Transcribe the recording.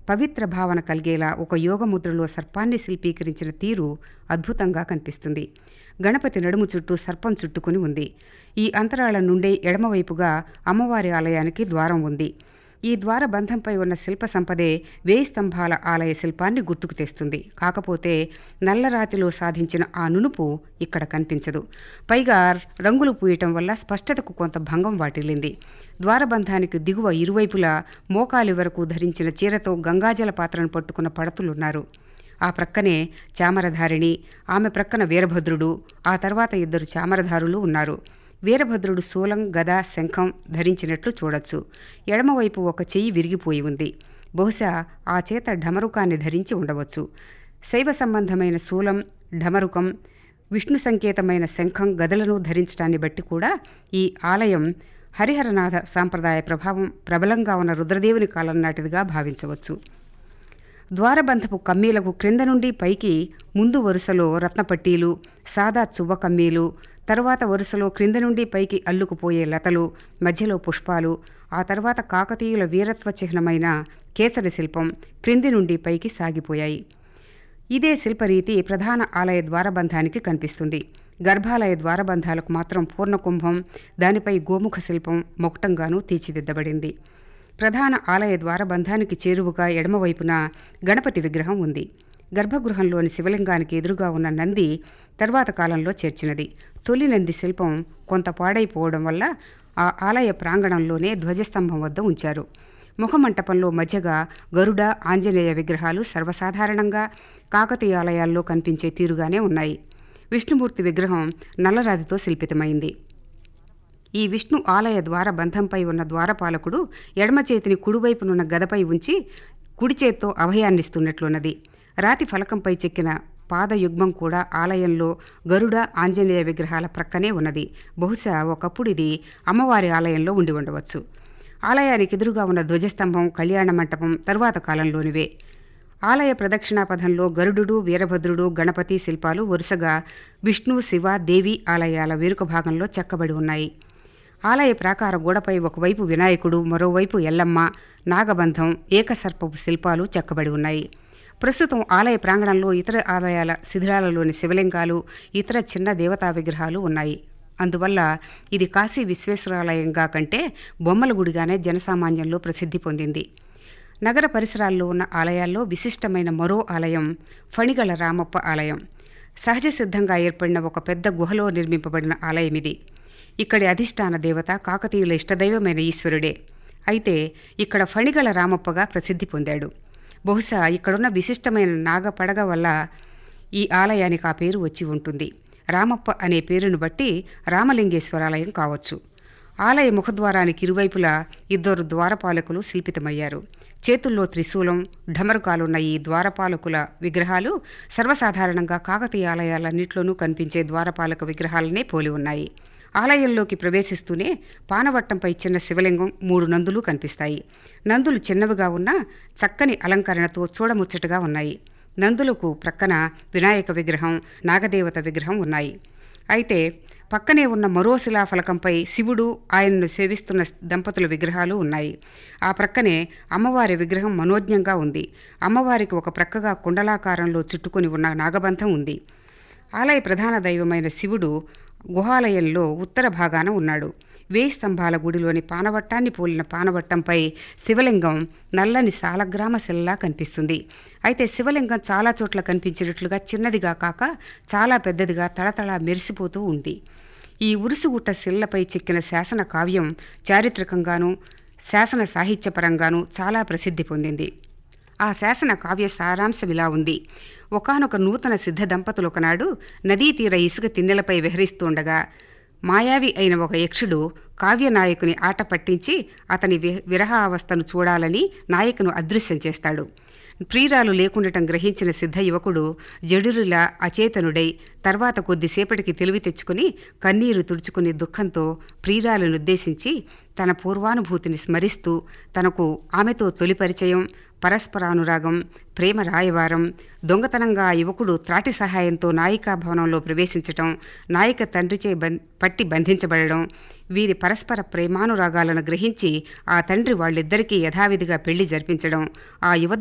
పవిత్ర భావన కలిగేలా ఒక యోగముద్రలో సర్పాన్ని శిల్పీకరించిన తీరు అద్భుతంగా కనిపిస్తుంది గణపతి నడుము చుట్టూ సర్పం చుట్టుకుని ఉంది ఈ అంతరాళం నుండే ఎడమవైపుగా అమ్మవారి ఆలయానికి ద్వారం ఉంది ఈ ద్వార బంధంపై ఉన్న శిల్ప సంపదే వేయి స్తంభాల ఆలయ శిల్పాన్ని గుర్తుకు తెస్తుంది కాకపోతే నల్లరాతిలో సాధించిన ఆ నునుపు ఇక్కడ కనిపించదు పైగా రంగులు పూయటం వల్ల స్పష్టతకు కొంత భంగం వాటిల్లింది ద్వారబంధానికి దిగువ ఇరువైపులా మోకాలి వరకు ధరించిన చీరతో గంగాజల పాత్రను పట్టుకున్న పడతులున్నారు ఆ ప్రక్కనే చామరధారిణి ఆమె ప్రక్కన వీరభద్రుడు ఆ తర్వాత ఇద్దరు చామరధారులు ఉన్నారు వీరభద్రుడు శూలం గద శంఖం ధరించినట్లు చూడొచ్చు ఎడమవైపు ఒక చెయ్యి విరిగిపోయి ఉంది బహుశా ఆ చేత ఢమరుకాన్ని ధరించి ఉండవచ్చు శైవ సంబంధమైన శూలం ఢమరుకం విష్ణు సంకేతమైన శంఖం గదలను ధరించడాన్ని బట్టి కూడా ఈ ఆలయం హరిహరనాథ సాంప్రదాయ ప్రభావం ప్రబలంగా ఉన్న రుద్రదేవుని కాలం నాటిదిగా భావించవచ్చు ద్వారబంధపు కమ్మీలకు క్రింద నుండి పైకి ముందు వరుసలో రత్నపట్టీలు సాదా చువ్వ కమ్మీలు తర్వాత వరుసలో క్రింద నుండి పైకి అల్లుకుపోయే లతలు మధ్యలో పుష్పాలు ఆ తర్వాత కాకతీయుల వీరత్వ చిహ్నమైన కేసరి శిల్పం క్రింది నుండి పైకి సాగిపోయాయి ఇదే శిల్పరీతి ప్రధాన ఆలయ ద్వారబంధానికి కనిపిస్తుంది గర్భాలయ ద్వారబంధాలకు మాత్రం పూర్ణకుంభం దానిపై గోముఖ శిల్పం మొకటంగానూ తీర్చిదిద్దబడింది ప్రధాన ఆలయ ద్వారబంధానికి చేరువుగా ఎడమవైపున గణపతి విగ్రహం ఉంది గర్భగృహంలోని శివలింగానికి ఎదురుగా ఉన్న నంది తర్వాత కాలంలో చేర్చినది తొలి నంది శిల్పం కొంత పాడైపోవడం వల్ల ఆ ఆలయ ప్రాంగణంలోనే ధ్వజస్తంభం వద్ద ఉంచారు ముఖమంటపంలో మధ్యగా గరుడ ఆంజనేయ విగ్రహాలు సర్వసాధారణంగా కాకతీయ ఆలయాల్లో కనిపించే తీరుగానే ఉన్నాయి విష్ణుమూర్తి విగ్రహం నల్లరాతితో శిల్పితమైంది ఈ విష్ణు ఆలయ ద్వార బంధంపై ఉన్న ద్వారపాలకుడు ఎడమ చేతిని కుడివైపునున్న గదపై ఉంచి కుడి చేత్తో అభయాన్నిస్తున్నట్లున్నది రాతి ఫలకంపై చెక్కిన పాదయుగ్మం కూడా ఆలయంలో గరుడ ఆంజనేయ విగ్రహాల ప్రక్కనే ఉన్నది బహుశా ఒకప్పుడు ఇది అమ్మవారి ఆలయంలో ఉండి ఉండవచ్చు ఆలయానికి ఎదురుగా ఉన్న ధ్వజస్తంభం కళ్యాణ మంటపం తరువాత కాలంలోనివే ఆలయ ప్రదక్షిణాపథంలో గరుడు వీరభద్రుడు గణపతి శిల్పాలు వరుసగా విష్ణు శివ దేవి ఆలయాల వెనుక భాగంలో చెక్కబడి ఉన్నాయి ఆలయ ప్రాకార గోడపై ఒకవైపు వినాయకుడు మరోవైపు ఎల్లమ్మ నాగబంధం ఏకసర్పపు శిల్పాలు చెక్కబడి ఉన్నాయి ప్రస్తుతం ఆలయ ప్రాంగణంలో ఇతర ఆలయాల శిథిలాలలోని శివలింగాలు ఇతర చిన్న దేవతా విగ్రహాలు ఉన్నాయి అందువల్ల ఇది కాశీ విశ్వేశ్వరాలయంగా కంటే బొమ్మల గుడిగానే జనసామాన్యంలో ప్రసిద్ధి పొందింది నగర పరిసరాల్లో ఉన్న ఆలయాల్లో విశిష్టమైన మరో ఆలయం ఫణిగల రామప్ప ఆలయం సహజ సిద్ధంగా ఏర్పడిన ఒక పెద్ద గుహలో నిర్మింపబడిన ఆలయం ఇది ఇక్కడి అధిష్టాన దేవత కాకతీయుల ఇష్టదైవమైన ఈశ్వరుడే అయితే ఇక్కడ ఫణిగల రామప్పగా ప్రసిద్ధి పొందాడు బహుశా ఇక్కడున్న విశిష్టమైన నాగపడగ వల్ల ఈ ఆలయానికి ఆ పేరు వచ్చి ఉంటుంది రామప్ప అనే పేరును బట్టి రామలింగేశ్వరాలయం కావచ్చు ఆలయ ముఖద్వారానికి ఇరువైపులా ఇద్దరు ద్వారపాలకులు శిల్పితమయ్యారు చేతుల్లో త్రిశూలం ఢమరుకాలున్న ఈ ద్వారపాలకుల విగ్రహాలు సర్వసాధారణంగా కాకతీయ ఆలయాలన్నింటిలోనూ కనిపించే ద్వారపాలక విగ్రహాలనే పోలి ఉన్నాయి ఆలయంలోకి ప్రవేశిస్తూనే పానవట్టంపై చిన్న శివలింగం మూడు నందులు కనిపిస్తాయి నందులు చిన్నవిగా ఉన్నా చక్కని అలంకరణతో చూడముచ్చటగా ఉన్నాయి నందులకు ప్రక్కన వినాయక విగ్రహం నాగదేవత విగ్రహం ఉన్నాయి అయితే పక్కనే ఉన్న మరో శిలాఫలకంపై శివుడు ఆయనను సేవిస్తున్న దంపతుల విగ్రహాలు ఉన్నాయి ఆ ప్రక్కనే అమ్మవారి విగ్రహం మనోజ్ఞంగా ఉంది అమ్మవారికి ఒక ప్రక్కగా కుండలాకారంలో చుట్టుకొని ఉన్న నాగబంధం ఉంది ఆలయ ప్రధాన దైవమైన శివుడు గుహాలయంలో ఉత్తర భాగాన ఉన్నాడు వేయి స్తంభాల గుడిలోని పానవట్టాన్ని పోలిన పానవట్టంపై శివలింగం నల్లని సాలగ్రామ శిలలా కనిపిస్తుంది అయితే శివలింగం చాలా చోట్ల కనిపించినట్లుగా చిన్నదిగా కాక చాలా పెద్దదిగా తళతళ మెరిసిపోతూ ఉంది ఈ ఉరుసుగుట్ట శిల్లపై చెక్కిన శాసన కావ్యం చారిత్రకంగానూ శాసన సాహిత్యపరంగానూ చాలా ప్రసిద్ధి పొందింది ఆ శాసన కావ్య సారాంశం ఇలా ఉంది ఒకనొక నూతన సిద్ధ దంపతులు ఒకనాడు నదీ తీర ఇసుక తిన్నెలపై విహరిస్తుండగా మాయావి అయిన ఒక యక్షుడు కావ్యనాయకుని ఆట పట్టించి అతని వి విరహావస్థను చూడాలని నాయకును అదృశ్యం చేస్తాడు ప్రియురాలు లేకుండటం గ్రహించిన సిద్ధ యువకుడు జడురులా అచేతనుడై తర్వాత కొద్దిసేపటికి తెలివి తెచ్చుకుని కన్నీరు తుడుచుకుని దుఃఖంతో ప్రియురాలను ఉద్దేశించి తన పూర్వానుభూతిని స్మరిస్తూ తనకు ఆమెతో తొలి పరిచయం పరస్పరానురాగం ప్రేమ రాయవారం దొంగతనంగా ఆ యువకుడు త్రాటి సహాయంతో నాయికా భవనంలో ప్రవేశించటం నాయిక తండ్రిచే బం పట్టి బంధించబడడం వీరి పరస్పర ప్రేమానురాగాలను గ్రహించి ఆ తండ్రి వాళ్ళిద్దరికీ యథావిధిగా పెళ్లి జరిపించడం ఆ యువ